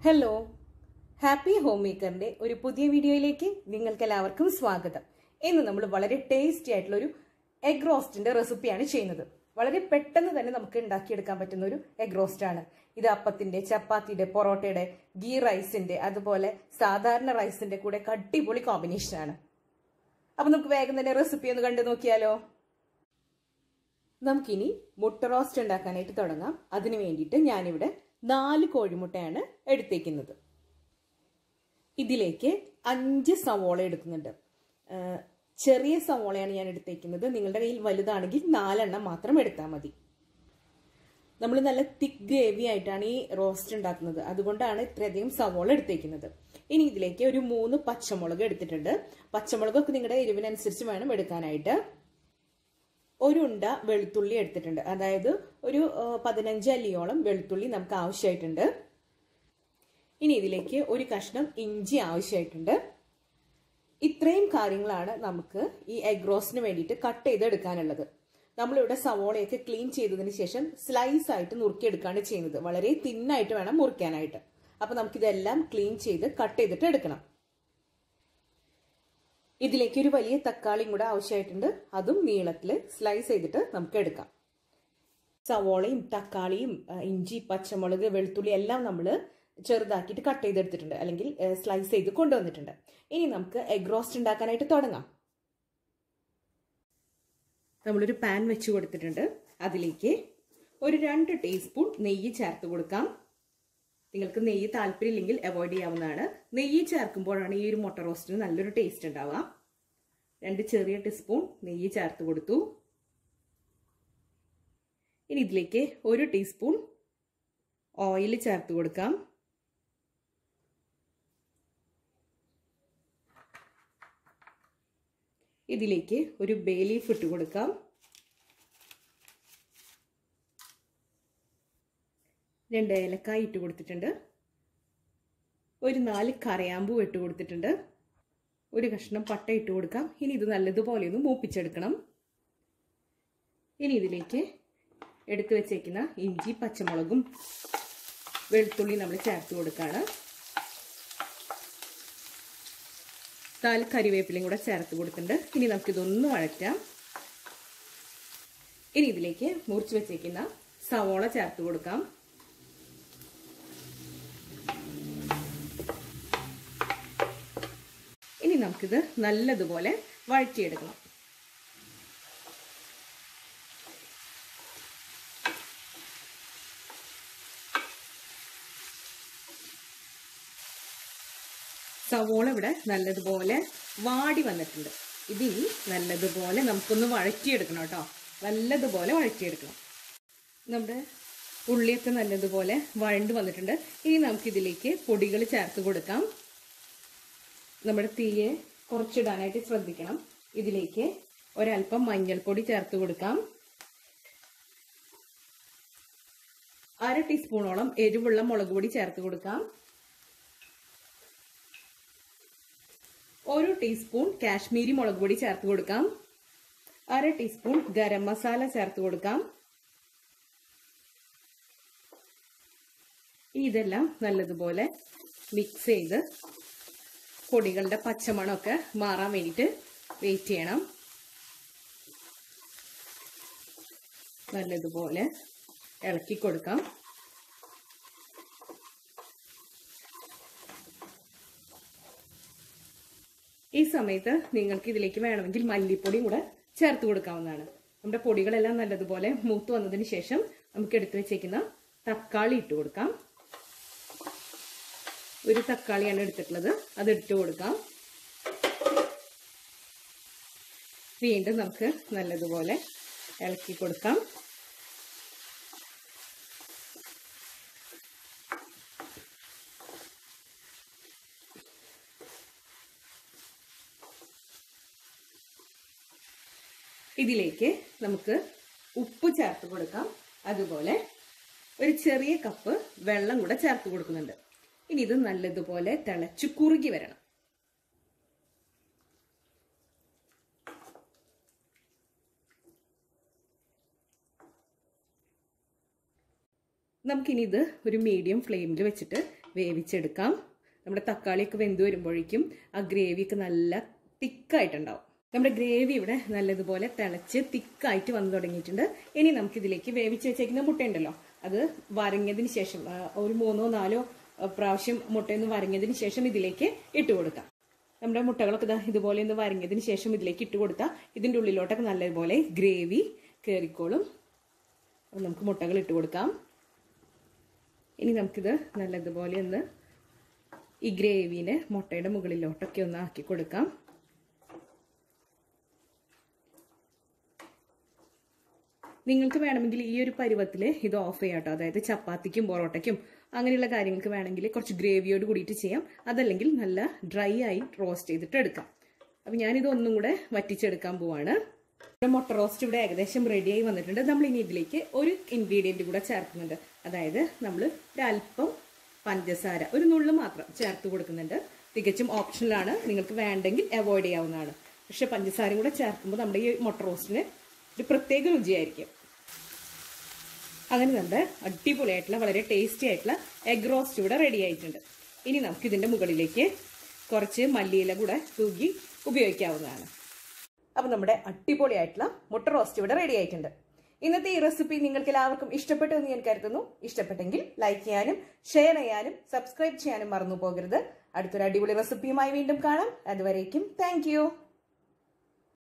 hello happy home മേക്കറിന്റെ ഒരു പുതിയ വീഡിയോയിലേക്ക് നിങ്ങൾക്ക് എല്ലാവർക്കും സ്വാഗതം ഇന്ന് നമ്മൾ വളരെ ടേസ്റ്റി ആയിട്ടുള്ള ഒരു എഗ് റോസ്റ്റിന്റെ റെസിപ്പിയാണ് ചെയ്യുന്നത് വളരെ പെട്ടെന്ന് തന്നെ നമുക്ക് ഉണ്ടാക്കിയെടുക്കാൻ പറ്റുന്ന ഒരു എഗ് റോസ്റ്റ് ആണ് ഇത് അപ്പത്തിന്റെ ചപ്പാത്തിയുടെ പൊറോട്ടയുടെ ഗീ റൈസിന്റെ അതുപോലെ സാധാരണ റൈസിന്റെ കൂടെ അടിപൊളി കോമ്പിനേഷൻ ആണ് അപ്പൊ നമുക്ക് വേഗം തന്നെ റെസിപ്പി ഒന്ന് കണ്ടു നോക്കിയാലോ നമുക്കിനി മുട്ട റോസ്റ്റ് ഉണ്ടാക്കാനായിട്ട് തുടങ്ങാം അതിന് വേണ്ടിയിട്ട് ഞാനിവിടെ നാല് കോഴിമുട്ടയാണ് എടുത്തേക്കുന്നത് ഇതിലേക്ക് അഞ്ച് സവോള എടുക്കുന്നുണ്ട് ചെറിയ സവോളയാണ് ഞാൻ എടുത്തേക്കുന്നത് നിങ്ങളുടെ കയ്യിൽ വലുതാണെങ്കിൽ നാലെണ്ണം മാത്രം എടുത്താൽ മതി നമ്മൾ നല്ല തിക്ക് ഗ്രേവി ആയിട്ടാണ് ഈ റോസ്റ്റ് ഉണ്ടാക്കുന്നത് അതുകൊണ്ടാണ് ഇത്രയധികം സവോള എടുത്തേക്കുന്നത് ഇനി ഇതിലേക്ക് ഒരു മൂന്ന് പച്ചമുളക് എടുത്തിട്ടുണ്ട് പച്ചമുളകൊക്കെ നിങ്ങളുടെ എരിവിനനുസരിച്ച് വേണം എടുക്കാനായിട്ട് ഒരു ഉണ്ട വെളുത്തുള്ളി എടുത്തിട്ടുണ്ട് അതായത് ഒരു പതിനഞ്ച് അല്ലിയോളം വെളുത്തുള്ളി നമുക്ക് ആവശ്യമായിട്ടുണ്ട് ഇനി ഇതിലേക്ക് ഒരു കഷ്ണം ഇഞ്ചി ആവശ്യമായിട്ടുണ്ട് ഇത്രയും കാര്യങ്ങളാണ് നമുക്ക് ഈ എഗ് റോസ്റ്റിന് വേണ്ടിയിട്ട് കട്ട് ചെയ്തെടുക്കാനുള്ളത് നമ്മളിവിടെ സവോളയൊക്കെ ക്ലീൻ ചെയ്തതിന് ശേഷം സ്ലൈസ് ആയിട്ട് നുറുക്കിയെടുക്കുകയാണ് ചെയ്യുന്നത് വളരെ തിന്നായിട്ട് വേണം മുറിക്കാനായിട്ട് അപ്പൊ നമുക്കിതെല്ലാം ക്ലീൻ ചെയ്ത് കട്ട് ചെയ്തിട്ട് എടുക്കണം ഇതിലേക്ക് ഒരു വലിയ തക്കാളിയും കൂടെ ആവശ്യമായിട്ടുണ്ട് അതും നീളത്തിൽ സ്ലൈസ് ചെയ്തിട്ട് നമുക്ക് എടുക്കാം സവോളയും തക്കാളിയും ഇഞ്ചി പച്ചമുളക് വെളുത്തുള്ളി എല്ലാം നമ്മൾ ചെറുതാക്കിയിട്ട് കട്ട് ചെയ്തെടുത്തിട്ടുണ്ട് അല്ലെങ്കിൽ സ്ലൈസ് ചെയ്ത് കൊണ്ടുവന്നിട്ടുണ്ട് ഇനി നമുക്ക് എഗ് റോസ്റ്റ് ഉണ്ടാക്കാനായിട്ട് തുടങ്ങാം നമ്മളൊരു പാൻ വെച്ച് കൊടുത്തിട്ടുണ്ട് അതിലേക്ക് ഒരു രണ്ട് ടീസ്പൂൺ നെയ്യ് ചേർത്ത് കൊടുക്കാം നിങ്ങൾക്ക് നെയ്യ് താല്പര്യമില്ലെങ്കിൽ അവോയ്ഡ് ചെയ്യാവുന്നതാണ് നെയ്യ് ചേർക്കുമ്പോഴാണ് ഈ ഒരു മുട്ട റോസ്റ്റിന് നല്ലൊരു ടേസ്റ്റ് ഉണ്ടാവുക രണ്ട് ചെറിയ ടീസ്പൂൺ നെയ്യ് ചേർത്ത് കൊടുത്തു ഇനി ഇതിലേക്ക് ഒരു ടീസ്പൂൺ ഓയിൽ ചേർത്ത് കൊടുക്കാം ഇതിലേക്ക് ഒരു ബേ ലീഫ് ഇട്ട് കൊടുക്കാം രണ്ട് ഏലക്കായ ഇട്ട് കൊടുത്തിട്ടുണ്ട് ഒരു നാല് കറയാമ്പൂ ഇട്ട് കൊടുത്തിട്ടുണ്ട് ഒരു കഷ്ണം പട്ട ഇട്ട് കൊടുക്കാം ഇനി ഇത് നല്ലതുപോലെ ഒന്ന് മൂപ്പിച്ചെടുക്കണം ഇനി ഇതിലേക്ക് എടുത്തു വെച്ചേക്കുന്ന ഇഞ്ചി പച്ചമുളകും വെളുത്തുള്ളി നമ്മൾ ചേർത്ത് കൊടുക്കുകയാണ് നാല് കരിവേപ്പിലയും കൂടെ ചേർത്ത് കൊടുത്തിട്ടുണ്ട് ഇനി നമുക്കിതൊന്ന് വഴറ്റാം ഇനി ഇതിലേക്ക് മുറിച്ച് വെച്ചേക്കുന്ന സവോള ചേർത്ത് കൊടുക്കാം ഇനി നമുക്കിത് നല്ലതുപോലെ വഴറ്റിയെടുക്കണം സവോള ഇവിടെ നല്ലതുപോലെ വാടി വന്നിട്ടുണ്ട് ഇതിനി നല്ലതുപോലെ നമുക്കൊന്ന് വഴറ്റിയെടുക്കണം കേട്ടോ നല്ലതുപോലെ വഴറ്റിയെടുക്കണം നമ്മുടെ ഉള്ളിയൊക്കെ നല്ലതുപോലെ വഴണ്ട് വന്നിട്ടുണ്ട് ഇനി നമുക്കിതിലേക്ക് പൊടികൾ ചേർത്ത് കൊടുക്കാം നമ്മുടെ തീയെ കുറച്ചിടാനായിട്ട് ശ്രദ്ധിക്കണം ഇതിലേക്ക് ഒരല്പം മഞ്ഞൾപ്പൊടി ചേർത്ത് കൊടുക്കാം അര ടീസ്പൂണോളം എരിവുള്ള മുളക് പൊടി ചേർത്ത് കൊടുക്കാം ഒരു ടീസ്പൂൺ കാശ്മീരി മുളക് പൊടി ചേർത്ത് കൊടുക്കാം അര ടീസ്പൂൺ ഗരം മസാല ചേർത്ത് കൊടുക്കാം ഇതെല്ലാം നല്ലതുപോലെ മിക്സ് ചെയ്ത് പൊടികളുടെ പച്ചമണമൊക്കെ മാറാൻ വേണ്ടിയിട്ട് വെയിറ്റ് ചെയ്യണം നല്ലതുപോലെ ഇളക്കി കൊടുക്കാം ഈ സമയത്ത് നിങ്ങൾക്ക് ഇതിലേക്ക് വേണമെങ്കിൽ മല്ലിപ്പൊടിയും കൂടെ ചേർത്ത് കൊടുക്കാവുന്നതാണ് നമ്മുടെ പൊടികളെല്ലാം നല്ലതുപോലെ മൂത്ത് വന്നതിന് ശേഷം നമുക്ക് എടുത്തു വെച്ചേക്കുന്ന തക്കാളി ഇട്ട് കൊടുക്കാം ഒരു തക്കാളിയാണ് എടുത്തിട്ടുള്ളത് അത് ഇട്ട് കൊടുക്കാം വീണ്ടും നമുക്ക് നല്ലതുപോലെ ഇളക്കി കൊടുക്കാം ഇതിലേക്ക് നമുക്ക് ഉപ്പ് ചേർത്ത് കൊടുക്കാം അതുപോലെ ഒരു ചെറിയ കപ്പ് വെള്ളം കൂടെ ചേർത്ത് കൊടുക്കുന്നുണ്ട് ഇനി ഇത് നല്ലതുപോലെ തിളച്ച് കുറുകി വരണം നമുക്കിനി ഇത് ഒരു മീഡിയം ഫ്ലെയിമിൽ വെച്ചിട്ട് വേവിച്ചെടുക്കാം നമ്മുടെ തക്കാളിയൊക്കെ വെന്ത് വരുമ്പോഴേക്കും ആ ഗ്രേവിയൊക്കെ നല്ല തിക്കായിട്ടുണ്ടാവും നമ്മുടെ ഗ്രേവി ഇവിടെ നല്ലതുപോലെ തിളച്ച് തിക്കായിട്ട് വന്നു തുടങ്ങിയിട്ടുണ്ട് ഇനി നമുക്കിതിലേക്ക് വേവിച്ച് വെച്ചേക്കുന്ന മുട്ടയുണ്ടല്ലോ അത് വരങ്ങിയതിന് ശേഷം ആ, ഒരു മൂന്നോ നാലോ ആ, പ്രാവശ്യം മുട്ടയൊന്ന് വരങ്ങിയതിന് ശേഷം ഇതിലേക്ക് ഇട്ട് കൊടുക്കാം നമ്മുടെ മുട്ടകളൊക്കെ ദാ ഇതുപോലെ ഒന്ന് വരങ്ങിയതിന് ശേഷം ഇതിലേക്ക് ഇട്ട് കൊടുത്താൽ ഇതിൻ്റെ ഉള്ളിലോട്ടൊക്കെ നല്ലതുപോലെ ഗ്രേവി കയറിക്കോളും അപ്പോൾ നമുക്ക് മുട്ടകൾ ഇട്ട് കൊടുക്കാം ഇനി നമുക്കിത് നല്ലതുപോലെ ഒന്ന് ഈ ഗ്രേവിനെ മുട്ടയുടെ മുകളിലോട്ടൊക്കെ ഒന്ന് ആക്കി കൊടുക്കാം നിങ്ങൾക്ക് വേണമെങ്കിൽ ഈ ഒരു പരുവത്തിൽ ഇത് ഓഫ് ചെയ്യാം കേട്ടോ അതായത് ചപ്പാത്തിക്കും പൊറോട്ടയ്ക്കും അങ്ങനെയുള്ള കാര്യങ്ങൾക്ക് വേണമെങ്കിൽ കുറച്ച് ഗ്രേവിയോട് കൂടിയിട്ട് ചെയ്യാം അതല്ലെങ്കിൽ നല്ല ഡ്രൈ ആയി റോസ്റ്റ് ചെയ്തിട്ട് എടുക്കാം അപ്പം ഞാനിത് ഒന്നും കൂടെ വറ്റിച്ചെടുക്കാൻ പോവാണ് ഇവിടെ മുട്ട റോസ്റ്റ് ഇവിടെ ഏകദേശം റെഡിയായി വന്നിട്ടുണ്ട് നമ്മൾ ഇനി ഇതിലേക്ക് ഒരു ഇൻഗ്രീഡിയൻറ്റ് കൂടെ ചേർക്കുന്നുണ്ട് അതായത് നമ്മൾ ഒരല്പം പഞ്ചസാര ഒരു നുള്ളു മാത്രം ചേർത്ത് കൊടുക്കുന്നുണ്ട് തികച്ചും ഓപ്ഷനിലാണ് നിങ്ങൾക്ക് വേണ്ടെങ്കിൽ അവോയ്ഡ് ചെയ്യാവുന്നതാണ് പക്ഷെ പഞ്ചസാരയും കൂടെ ചേർക്കുമ്പോൾ നമ്മുടെ ഈ മുട്ട റോസ്റ്റിന് ഒരു പ്രത്യേക രുചിയായിരിക്കും അങ്ങനെ നമ്മുടെ അടിപൊളിയായിട്ടുള്ള വളരെ ടേസ്റ്റി ആയിട്ടുള്ള എഗ് റോസ്റ്റ് ഇവിടെ റെഡി ആയിട്ടുണ്ട് ഇനി നമുക്ക് ഇതിൻ്റെ മുകളിലേക്ക് കുറച്ച് മല്ലിയില കൂടെ തൂക്കി ഉപയോഗിക്കാവുന്നതാണ് അപ്പം നമ്മുടെ അടിപൊളിയായിട്ടുള്ള മുട്ട റോസ്റ്റ് ഇവിടെ റെഡി ആയിട്ടുണ്ട് ഇന്നത്തെ ഈ റെസിപ്പി നിങ്ങൾക്ക് എല്ലാവർക്കും ഇഷ്ടപ്പെട്ടു എന്ന് ഞാൻ കരുതുന്നു ഇഷ്ടപ്പെട്ടെങ്കിൽ ലൈക്ക് ചെയ്യാനും ഷെയർ ചെയ്യാനും സബ്സ്ക്രൈബ് ചെയ്യാനും മറന്നു പോകരുത് അടുത്തൊരു അടിപൊളി റെസിപ്പിയുമായി വീണ്ടും കാണാം അതുവരേക്കും താങ്ക്